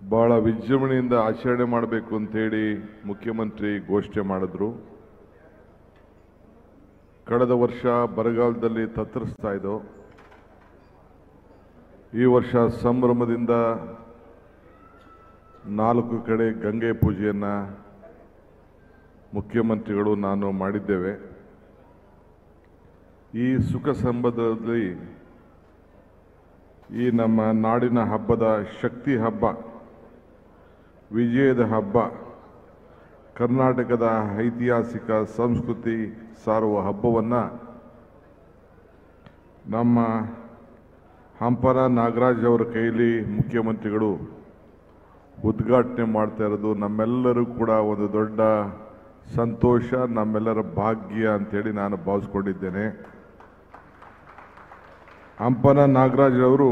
ಬಹಳ ವಿಜೃಂಭಣೆಯಿಂದ ಆಚರಣೆ ಮಾಡಬೇಕು ಅಂತೇಳಿ ಮುಖ್ಯಮಂತ್ರಿ ಘೋಷಣೆ ಮಾಡಿದ್ರು ಕಳೆದ ವರ್ಷ ಬರಗಾಲದಲ್ಲಿ ತತ್ತರಿಸ್ತಾ ಇದ್ದೋ ಈ ವರ್ಷ ಸಂಭ್ರಮದಿಂದ ನಾಲ್ಕು ಕಡೆ ಗಂಗೆ ಪೂಜೆಯನ್ನ ಮುಖ್ಯಮಂತ್ರಿಗಳು ನಾನು ಮಾಡಿದ್ದೇವೆ ಈ ಸುಖ ಸಂಬಂಧದಲ್ಲಿ ಈ ನಮ್ಮ ನಾಡಿನ ಹಬ್ಬದ ಶಕ್ತಿ ಹಬ್ಬ ವಿಜಯದ ಹಬ್ಬ ಕರ್ನಾಟಕದ ಐತಿಹಾಸಿಕ ಸಂಸ್ಕೃತಿ ಸಾರುವ ಹಬ್ಬವನ್ನು ನಮ್ಮ ಹಂಪನ ನಾಗರಾಜ್ ಅವರ ಕೈಲಿ ಮುಖ್ಯಮಂತ್ರಿಗಳು ಉದ್ಘಾಟನೆ ಮಾಡ್ತಾ ಇರೋದು ನಮ್ಮೆಲ್ಲರೂ ಕೂಡ ಒಂದು ದೊಡ್ಡ ಸಂತೋಷ ನಮ್ಮೆಲ್ಲರ ಭಾಗ್ಯ ಅಂತೇಳಿ ನಾನು ಭಾವಿಸ್ಕೊಂಡಿದ್ದೇನೆ ಹಂಪನ ನಾಗರಾಜ್ ಅವರು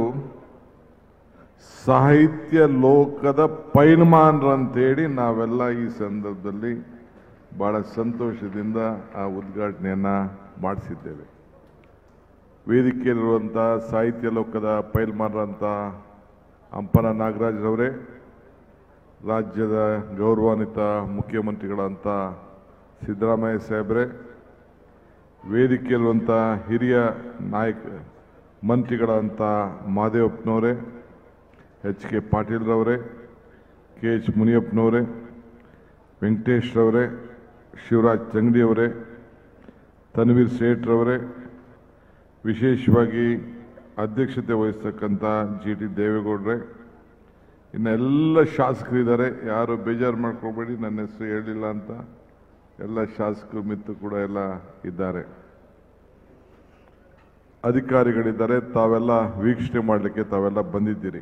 ಸಾಹಿತ್ಯ ಲೋಕದ ಪೈಲ್ಮಾನ್ರಂತೇಳಿ ನಾವೆಲ್ಲ ಈ ಸಂದರ್ಭದಲ್ಲಿ ಬಹಳ ಸಂತೋಷದಿಂದ ಆ ಉದ್ಘಾಟನೆಯನ್ನ ಮಾಡಿಸಿದ್ದೇವೆ ವೇದಿಕೆಯಲ್ಲಿರುವಂಥ ಸಾಹಿತ್ಯ ಲೋಕದ ಪೈಲ್ಮಾನ್ರಂತ ಹಂಪನ ನಾಗರಾಜ್ರವರೇ ರಾಜ್ಯದ ಗೌರವಾನ್ವಿತ ಮುಖ್ಯಮಂತ್ರಿಗಳಂತ ಸಿದ್ದರಾಮಯ್ಯ ಸಾಹೇಬ್ರೆ ವೇದಿಕೆಯಲ್ಲಿರುವಂಥ ಹಿರಿಯ ನಾಯಕ ಮಂತ್ರಿಗಳಂತ ಮಾದೇವಪ್ಪನವರೇ ಎಚ್ ಕೆ ಪಾಟೀಲ್ರವರೇ ಕೆ ಎಚ್ ಮುನಿಯಪ್ಪನವರೇ ವೆಂಕಟೇಶ್ರವರೇ ಶಿವರಾಜ್ ತಂಗಡಿಯವರೇ ತನ್ವೀರ್ ಸೇಠ್ರವರೇ ವಿಶೇಷವಾಗಿ ಅಧ್ಯಕ್ಷತೆ ವಹಿಸ್ತಕ್ಕಂಥ ಜಿ ಟಿ ದೇವೇಗೌಡರೇ ಇನ್ನು ಎಲ್ಲ ಶಾಸಕರಿದ್ದಾರೆ ಯಾರು ಬೇಜಾರು ಮಾಡ್ಕೋಬೇಡಿ ನನ್ನ ಹೆಸರು ಹೇಳಿಲ್ಲ ಅಂತ ಎಲ್ಲ ಶಾಸಕರು ಮಿತ್ತು ಕೂಡ ಎಲ್ಲ ಇದ್ದಾರೆ ಅಧಿಕಾರಿಗಳಿದ್ದಾರೆ ತಾವೆಲ್ಲ ವೀಕ್ಷಣೆ ಮಾಡಲಿಕ್ಕೆ ತಾವೆಲ್ಲ ಬಂದಿದ್ದೀರಿ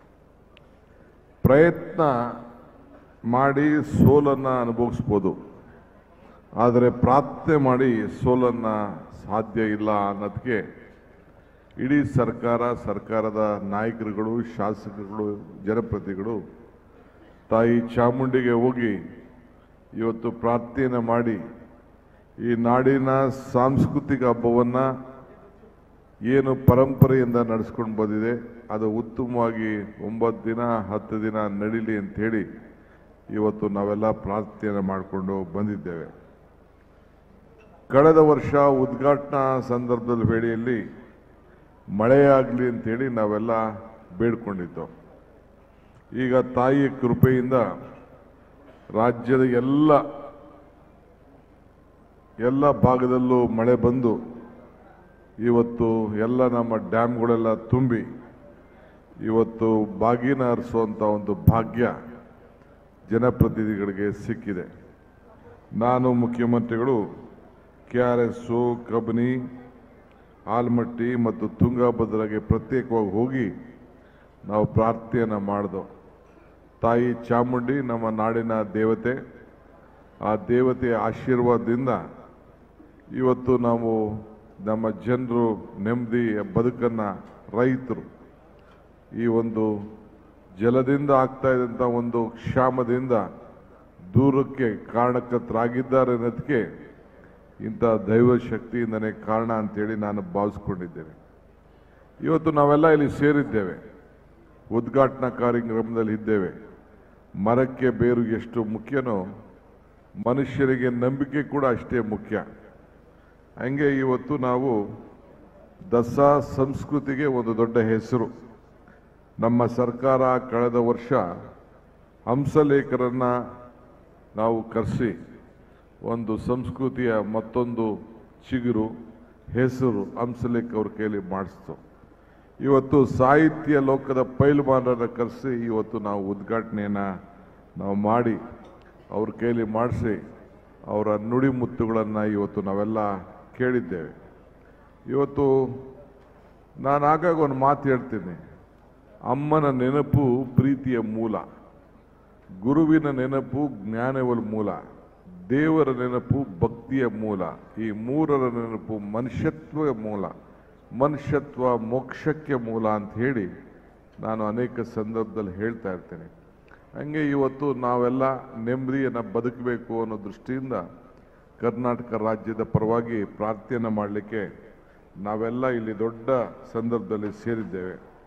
ಪ್ರಯತ್ನ ಮಾಡಿ ಸೋಲನ್ನು ಅನುಭವಿಸ್ಬೋದು ಆದರೆ ಪ್ರಾರ್ಥನೆ ಮಾಡಿ ಸೋಲನ್ನು ಸಾಧ್ಯ ಇಲ್ಲ ಅನ್ನೋದಕ್ಕೆ ಇಡೀ ಸರ್ಕಾರ ಸರ್ಕಾರದ ನಾಯಕರುಗಳು ಶಾಸಕರುಗಳು ಜನಪ್ರತಿನಿಧಿಗಳು ತಾಯಿ ಚಾಮುಂಡಿಗೆ ಹೋಗಿ ಇವತ್ತು ಪ್ರಾರ್ಥನೆ ಮಾಡಿ ಈ ನಾಡಿನ ಸಾಂಸ್ಕೃತಿಕ ಹಬ್ಬವನ್ನು ಏನು ಪರಂಪರೆಯಿಂದ ನಡೆಸ್ಕೊಂಡು ಬಂದಿದೆ ಅದು ಉತ್ತಮವಾಗಿ ಒಂಬತ್ತು ದಿನ ಹತ್ತು ದಿನ ನಡೀಲಿ ಅಂಥೇಳಿ ಇವತ್ತು ನಾವೆಲ್ಲ ಪ್ರಾರ್ಥನೆ ಮಾಡಿಕೊಂಡು ಬಂದಿದ್ದೇವೆ ಕಳೆದ ವರ್ಷ ಉದ್ಘಾಟನಾ ಸಂದರ್ಭದಲ್ಲಿ ವೇಳೆಯಲ್ಲಿ ಮಳೆಯಾಗಲಿ ಅಂತೇಳಿ ನಾವೆಲ್ಲ ಬೇಡ್ಕೊಂಡಿದ್ದು ಈಗ ತಾಯಿಯ ಕೃಪೆಯಿಂದ ರಾಜ್ಯದ ಎಲ್ಲ ಎಲ್ಲ ಭಾಗದಲ್ಲೂ ಮಳೆ ಬಂದು ಇವತ್ತು ಎಲ್ಲ ನಮ್ಮ ಡ್ಯಾಮ್ಗಳೆಲ್ಲ ತುಂಬಿ ಇವತ್ತು ಬಾಗಿನ ಹರಿಸುವಂಥ ಒಂದು ಭಾಗ್ಯ ಜನಪ್ರತಿನಿಧಿಗಳಿಗೆ ಸಿಕ್ಕಿದೆ ನಾನು ಮುಖ್ಯಮಂತ್ರಿಗಳು K R S Kabini Almatti ಮತ್ತು ತುಂಗಭದ್ರಾಗೆ ಪ್ರತ್ಯೇಕವಾಗಿ ಹೋಗಿ ನಾವು ಪ್ರಾರ್ಥನೆಯನ್ನು ಮಾಡಿದೋ ತಾಯಿ ಚಾಮುಂಡಿ ನಮ್ಮ ನಾಡಿನ ದೇವತೆ ಆ ದೇವತೆಯ ಆಶೀರ್ವಾದದಿಂದ ಇವತ್ತು ನಾವು ನಮ್ಮ ಜನರು ನೆಮ್ಮದಿಯ ಬದುಕನ್ನು ರೈತರು ಈ ಒಂದು ಜಲದಿಂದ ಆಗ್ತಾ ಇದ್ದಂಥ ಒಂದು ಕ್ಷಾಮದಿಂದ ದೂರಕ್ಕೆ ಕಾರಣಕರ್ತರಾಗಿದ್ದಾರೆ ಅನ್ನೋದಕ್ಕೆ ಇಂಥ ದೈವ ಶಕ್ತಿಯಿಂದನೇ ಕಾರಣ ಅಂತೇಳಿ ನಾನು ಭಾವಿಸ್ಕೊಂಡಿದ್ದೇನೆ ಇವತ್ತು ನಾವೆಲ್ಲ ಇಲ್ಲಿ ಸೇರಿದ್ದೇವೆ ಉದ್ಘಾಟನಾ ಕಾರ್ಯಕ್ರಮದಲ್ಲಿ ಇದ್ದೇವೆ ಮರಕ್ಕೆ ಬೇರು ಎಷ್ಟು ಮುಖ್ಯನೋ ಮನುಷ್ಯರಿಗೆ ನಂಬಿಕೆ ಕೂಡ ಅಷ್ಟೇ ಮುಖ್ಯ ಹಂಗೆ ಇವತ್ತು ನಾವು ದಸರಾ ಸಂಸ್ಕೃತಿಗೆ ಒಂದು ದೊಡ್ಡ ಹೆಸರು ನಮ್ಮ ಸರ್ಕಾರ ಕಳೆದ ವರ್ಷ ಹಂಸಲೇಖರನ್ನ ನಾವು ಕರೆಸಿ ಒಂದು ಸಂಸ್ಕೃತಿಯ ಮತ್ತೊಂದು ಚಿಗುರು ಹೆಸರು ಹಂಸಲೇಖ ಅವ್ರ ಕೈಲಿ ಮಾಡಿಸ್ತು ಇವತ್ತು ಸಾಹಿತ್ಯ ಲೋಕದ ಪೈಲ್ವಾನರನ್ನ ಕರೆಸಿ ಇವತ್ತು ನಾವು ಉದ್ಘಾಟನೆಯನ್ನು ನಾವು ಮಾಡಿ ಅವ್ರ ಕೈಲಿ ಮಾಡಿಸಿ ಅವರ ನುಡಿಮುತ್ತುಗಳನ್ನು ಇವತ್ತು ನಾವೆಲ್ಲ ಕೇಳಿದ್ದೇವೆ ಇವತ್ತು ನಾನು ಆಗಾಗ ಒಂದು ಮಾತು ಹೇಳ್ತೀನಿ ಅಮ್ಮನ ನೆನಪು ಪ್ರೀತಿಯ ಮೂಲ ಗುರುವಿನ ನೆನಪು ಜ್ಞಾನವಲ್ ಮೂಲ ದೇವರ ನೆನಪು ಭಕ್ತಿಯ ಮೂಲ ಈ ಮೂರರ ನೆನಪು ಮನುಷ್ಯತ್ವ ಮೂಲ ಮನುಷ್ಯತ್ವ ಮೋಕ್ಷಕ್ಕೆ ಮೂಲ ಅಂತ ಹೇಳಿ ನಾನು ಅನೇಕ ಸಂದರ್ಭದಲ್ಲಿ ಹೇಳ್ತಾ ಇರ್ತೇನೆ ಹಂಗೆ ಇವತ್ತು ನಾವೆಲ್ಲ ನೆಮ್ಮದಿಯನ್ನು ಬದುಕಬೇಕು ಅನ್ನೋ ದೃಷ್ಟಿಯಿಂದ ಕರ್ನಾಟಕ ರಾಜ್ಯದ ಪರವಾಗಿ ಪ್ರಾರ್ಥನೆ ಮಾಡಲಿಕ್ಕೆ ನಾವೆಲ್ಲ ಇಲ್ಲಿ ದೊಡ್ಡ ಸಂದರ್ಭದಲ್ಲಿ ಸೇರಿದ್ದೇವೆ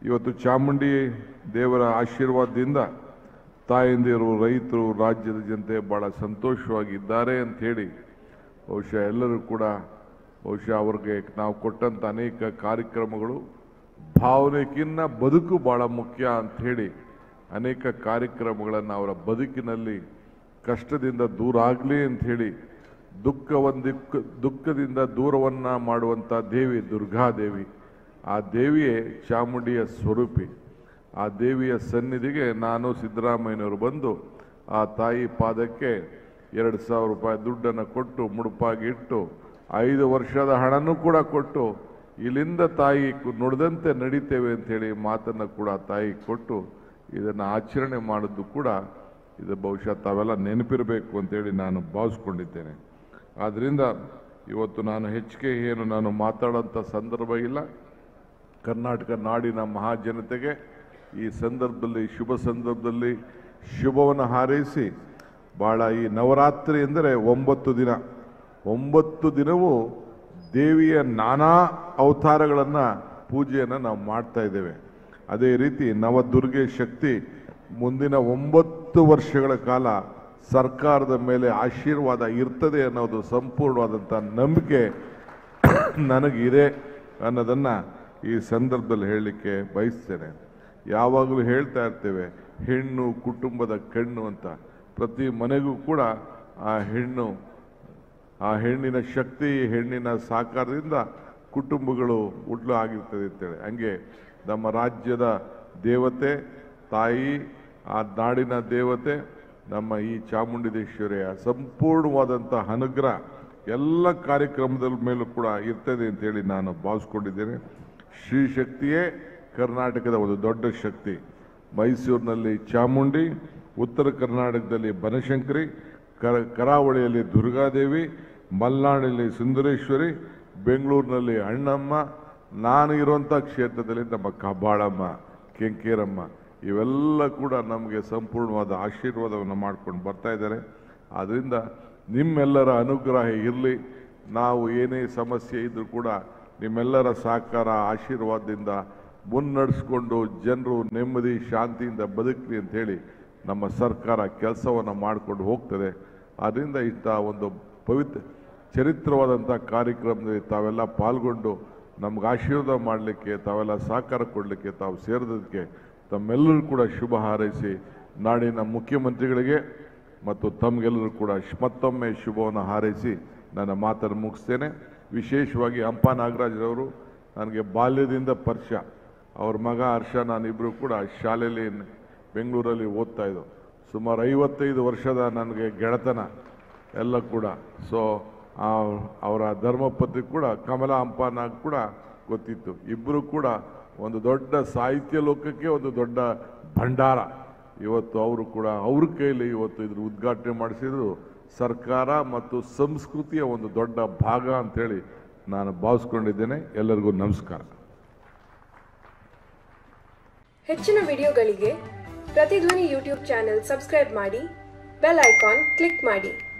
ಇವತ್ತು ಚಾಮುಂಡಿ ದೇವರ ಆಶೀರ್ವಾದದಿಂದ ತಾಯಂದಿರು ರೈತರು ರಾಜ್ಯದ ಜನತೆ ಬಹಳ ಸಂತೋಷವಾಗಿದ್ದಾರೆ ಅಂತ ಹೇಳಿ ಬಹುಶಃ ಎಲ್ಲರೂ ಕೂಡ ಬಹುಶಃ ಅವ್ರಿಗೆ ನಾವು ಕೊಟ್ಟಂತ ಅನೇಕ ಕಾರ್ಯಕ್ರಮಗಳು ಭಾವನೆಗಿನ್ನ ಬದುಕು ಬಹಳ ಮುಖ್ಯ ಅಂತ ಹೇಳಿ ಅನೇಕ ಕಾರ್ಯಕ್ರಮಗಳನ್ನು ಅವರ ಬದುಕಿನಲ್ಲಿ ಕಷ್ಟದಿಂದ ದೂರ ಆಗಲಿ ಅಂತ ಹೇಳಿ ದುಃಖವೊಂದಿಕ್ಕ ದುಃಖದಿಂದ ದೂರವನ್ನ ಮಾಡುವಂಥ ದೇವಿ ದುರ್ಗಾದೇವಿ ಆ ದೇವಿಯೇ ಚಾಮುಂಡಿಯ ಸ್ವರೂಪಿ ಆ ದೇವಿಯ ಸನ್ನಿಧಿಗೆ ನಾನು ಸಿದ್ದರಾಮಯ್ಯನವರು ಬಂದು ಆ ತಾಯಿ ಪಾದಕ್ಕೆ ಎರಡು ಸಾವಿರ ರೂಪಾಯಿ ದುಡ್ಡನ್ನು ಕೊಟ್ಟು ಮುಡುಪಾಗಿ ಇಟ್ಟು ಐದು ವರ್ಷದ ಹಣನೂ ಕೂಡ ಕೊಟ್ಟು ಇಲ್ಲಿಂದ ತಾಯಿ ಕು- ನುಡಿದಂತೆ ನಡೀತೇವೆ ಅಂತೇಳಿ ಮಾತನ್ನು ಕೂಡ ತಾಯಿ ಕೊಟ್ಟು ಇದನ್ನು ಆಚರಣೆ ಮಾಡಿದ್ದು ಕೂಡ ಇದು ಬಹುಶಃ ತಾವೆಲ್ಲ ನೆನಪಿರಬೇಕು ಅಂತೇಳಿ ನಾನು ಭಾವಿಸ್ಕೊಂಡಿದ್ದೇನೆ ಆದ್ದರಿಂದ ಇವತ್ತು ನಾನು ಹೆಚ್ಚಿಗೆ ಏನು ನಾನು ಮಾತಾಡೋಂಥ ಸಂದರ್ಭ ಇಲ್ಲ ಕರ್ನಾಟಕ ನಾಡಿನ ಮಹಾಜನತೆಗೆ ಈ ಸಂದರ್ಭದಲ್ಲಿ ಶುಭ ಸಂದರ್ಭದಲ್ಲಿ ಶುಭವನ್ನು ಹಾರೈಸಿ ಬಹಳ ಈ ನವರಾತ್ರಿ ಎಂದರೆ ಒಂಬತ್ತು ದಿನ ಒಂಬತ್ತು ದಿನವೂ ದೇವಿಯ ನಾನಾ ಅವತಾರಗಳನ್ನು ಪೂಜೆಯನ್ನು ನಾವು ಮಾಡ್ತಾ ಇದ್ದೇವೆ ಅದೇ ರೀತಿ ನವದುರ್ಗೆ ಶಕ್ತಿ ಮುಂದಿನ ಒಂಬತ್ತು ವರ್ಷಗಳ ಕಾಲ ಸರ್ಕಾರದ ಮೇಲೆ ಆಶೀರ್ವಾದ ಇರ್ತದೆ ಅನ್ನೋದು ಸಂಪೂರ್ಣವಾದಂಥ ನಂಬಿಕೆ ನನಗಿದೆ ಅನ್ನೋದನ್ನ ಈ ಸಂದರ್ಭದಲ್ಲಿ ಹೇಳಲಿಕ್ಕೆ ಬಯಸ್ತೇನೆ ಯಾವಾಗಲೂ ಹೇಳ್ತಾ ಇರ್ತೇವೆ ಹೆಣ್ಣು ಕುಟುಂಬದ ಕಣ್ಣು ಅಂತ ಪ್ರತಿ ಮನೆಗೂ ಕೂಡ ಆ ಹೆಣ್ಣು ಆ ಹೆಣ್ಣಿನ ಶಕ್ತಿ ಹೆಣ್ಣಿನ ಸಾಕಾರದಿಂದ ಕುಟುಂಬಗಳು ಉಡ್ಲು ಆಗಿರ್ತದೆ ಅಂತೇಳಿ ಹಂಗೆ ನಮ್ಮ ರಾಜ್ಯದ ದೇವತೆ ತಾಯಿ ಆ ನಾಡಿನ ದೇವತೆ ನಮ್ಮ ಈ ಚಾಮುಂಡೇಶ್ವರಿಯ ಸಂಪೂರ್ಣವಾದಂಥ ಅನುಗ್ರಹ ಎಲ್ಲ ಕಾರ್ಯಕ್ರಮದ ಮೇಲೂ ಕೂಡ ಇರ್ತದೆ ಅಂತೇಳಿ ನಾನು ಭಾವಿಸ್ಕೊಂಡಿದ್ದೇನೆ ಶ್ರೀ ಶಕ್ತಿಯೇ ಕರ್ನಾಟಕದ ಒಂದು ದೊಡ್ಡ ಶಕ್ತಿ ಮೈಸೂರಿನಲ್ಲಿ ಚಾಮುಂಡಿ ಉತ್ತರ ಕರ್ನಾಟಕದಲ್ಲಿ ಬನಶಂಕರಿ ಕರ ಕರಾವಳಿಯಲ್ಲಿ ದುರ್ಗಾದೇವಿ ಮಲ್ನಾಡಿನಲ್ಲಿ ಸುಂದರೇಶ್ವರಿ ಬೆಂಗಳೂರಿನಲ್ಲಿ ಅಣ್ಣಮ್ಮ ನಾನು ಇರುವಂಥ ಕ್ಷೇತ್ರದಲ್ಲಿ ನಮ್ಮ ಕಬ್ಬಾಳಮ್ಮ ಕೆಂಕೇರಮ್ಮ ಇವೆಲ್ಲ ಕೂಡ ನಮಗೆ ಸಂಪೂರ್ಣವಾದ ಆಶೀರ್ವಾದವನ್ನು ಮಾಡ್ಕೊಂಡು ಬರ್ತಾ ಇದ್ದಾರೆ ಆದ್ದರಿಂದ ನಿಮ್ಮೆಲ್ಲರ ಅನುಗ್ರಹ ಇರಲಿ ನಾವು ಏನೇ ಸಮಸ್ಯೆ ಇದ್ರೂ ಕೂಡ ನಿಮ್ಮೆಲ್ಲರ ಸಹಕಾರ ಆಶೀರ್ವಾದದಿಂದ ಮುನ್ನಡೆಸ್ಕೊಂಡು ಜನರು ನೆಮ್ಮದಿ ಶಾಂತಿಯಿಂದ ಬದುಕಲಿ ಅಂತ ಹೇಳಿ ನಮ್ಮ ಸರ್ಕಾರ ಕೆಲಸವನ್ನು ಮಾಡಿಕೊಂಡು ಹೋಗ್ತದೆ ಆದ್ದರಿಂದ ಇಂಥ ಒಂದು ಪವಿತ್ರ ಚರಿತ್ರವಾದಂಥ ಕಾರ್ಯಕ್ರಮದಲ್ಲಿ ತಾವೆಲ್ಲ ಪಾಲ್ಗೊಂಡು ನಮ್ಗೆ ಆಶೀರ್ವಾದ ಮಾಡಲಿಕ್ಕೆ ತಾವೆಲ್ಲ ಸಹಕಾರ ಕೊಡಲಿಕ್ಕೆ ತಾವು ಸೇರಿದಕ್ಕೆ ತಮ್ಮೆಲ್ಲರೂ ಕೂಡ ಶುಭ ಹಾರೈಸಿ ನಾಡಿನ ಮುಖ್ಯಮಂತ್ರಿಗಳಿಗೆ ಮತ್ತು ತಮಗೆಲ್ಲರೂ ಕೂಡ ಶ್- ಮತ್ತೊಮ್ಮೆ ಶುಭವನ್ನು ಹಾರೈಸಿ ನನ್ನ ಮಾತನ್ನು ಮುಗಿಸ್ತೇನೆ ವಿಶೇಷವಾಗಿ ಹಂಪ ನಾಗರಾಜ್ರವರು ನನಗೆ ಬಾಲ್ಯದಿಂದ ಪರಿಚಯ ಅವ್ರ ಮಗ ಹರ್ಷ ನಾನಿಬ್ಬರು ಕೂಡ ಶಾಲೆಯಲ್ಲಿ ನ- ಬೆಂಗಳೂರಲ್ಲಿ ಓದ್ತಾ ಇದ್ದೋ ಸುಮಾರು ಐವತ್ತೈದು ವರ್ಷದ ನನಗೆ ಗೆಳೆತನ ಎಲ್ಲ ಕೂಡ ಸೊ ಅವರ ಧರ್ಮಪತ್ನಿ ಕೂಡ ಕಮಲಾ ಹಂಪನಾಗ್ ಕೂಡ ಗೊತ್ತಿತ್ತು ಇಬ್ಬರು ಕೂಡ ಒಂದು ದೊಡ್ಡ ಸಾಹಿತ್ಯ ಲೋಕಕ್ಕೆ ಒಂದು ದೊಡ್ಡ ಭಂಡಾರ ಇವತ್ತು ಅವರು ಕೂಡ ಅವ್ರ ಕೈಲಿ ಇವತ್ತು ಇದ್ರ ಉದ್ಘಾಟನೆ ಮಾಡಿಸಿದ್ರು ಸರ್ಕಾರ ಮತ್ತು ಸಂಸ್ಕೃತಿಯ ಒಂದು ದೊಡ್ಡ ಭಾಗ ಅಂತೇಳಿ ನಾನು ಭಾವಿಸ್ಕೊಂಡಿದ್ದೇನೆ ಎಲ್ಲರಿಗೂ ನಮಸ್ಕಾರ ಹೆಚ್ಚಿನ ವಿಡಿಯೋಗಳಿಗೆ ಪ್ರತಿಧ್ವನಿ ಯೂಟ್ಯೂಬ್ ಚಾನೆಲ್ ಸಬ್ಸ್ಕ್ರೈಬ್ ಮಾಡಿ ಬೆಲ್ ಐಕಾನ್ ಕ್ಲಿಕ್ ಮಾಡಿ